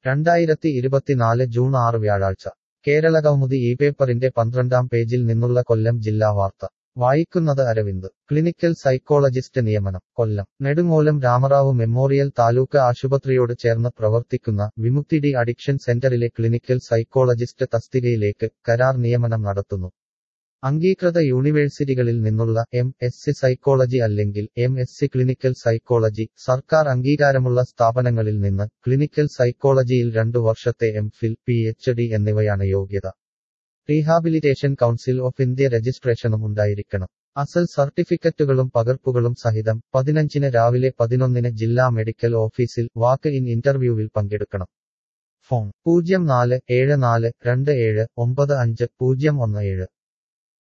രണ്ടായിരത്തി ഇരുപത്തിനാല് ജൂൺ ആറ് വ്യാഴാഴ്ച കേരളകൗമുദി ഈ പേപ്പറിന്റെ പന്ത്രണ്ടാം പേജിൽ നിന്നുള്ള കൊല്ലം ജില്ലാ വാർത്ത വായിക്കുന്നത് അരവിന്ദ് ക്ലിനിക്കൽ സൈക്കോളജിസ്റ്റ് നിയമനം കൊല്ലം നെടുങ്ങോലം രാമറാവു മെമ്മോറിയൽ താലൂക്ക് ആശുപത്രിയോട് ചേർന്ന് പ്രവർത്തിക്കുന്ന വിമുക്തി ഡി അഡിക്ഷൻ സെന്ററിലെ ക്ലിനിക്കൽ സൈക്കോളജിസ്റ്റ് തസ്തികയിലേക്ക് കരാർ നിയമനം നടത്തുന്നു അംഗീകൃത യൂണിവേഴ്സിറ്റികളിൽ നിന്നുള്ള എം എസ് സി സൈക്കോളജി അല്ലെങ്കിൽ M S C clinical psychology സർക്കാർ അംഗീകാരമുള്ള സ്ഥാപനങ്ങളിൽ നിന്ന് ക്ലിനിക്കൽ സൈക്കോളജിയിൽ രണ്ടു വർഷത്തെ M phil P H D എന്നിവയാണ് യോഗ്യത റീഹാബിലിറ്റേഷൻ കൗൺസിൽ ഓഫ് ഇന്ത്യ രജിസ്ട്രേഷനും ഉണ്ടായിരിക്കണം അസൽ സർട്ടിഫിക്കറ്റുകളും പകർപ്പുകളും സഹിതം പതിനഞ്ചിന് രാവിലെ പതിനൊന്നിന് ജില്ലാ മെഡിക്കൽ ഓഫീസിൽ വാക്ക് ഇൻ ഇന്റർവ്യൂവിൽ പങ്കെടുക്കണം ഫോൺ പൂജ്യം നാല് ഏഴ് നാല് രണ്ട് ഏഴ് ഒമ്പത് അഞ്ച് പൂജ്യം ഒന്ന് ഏഴ്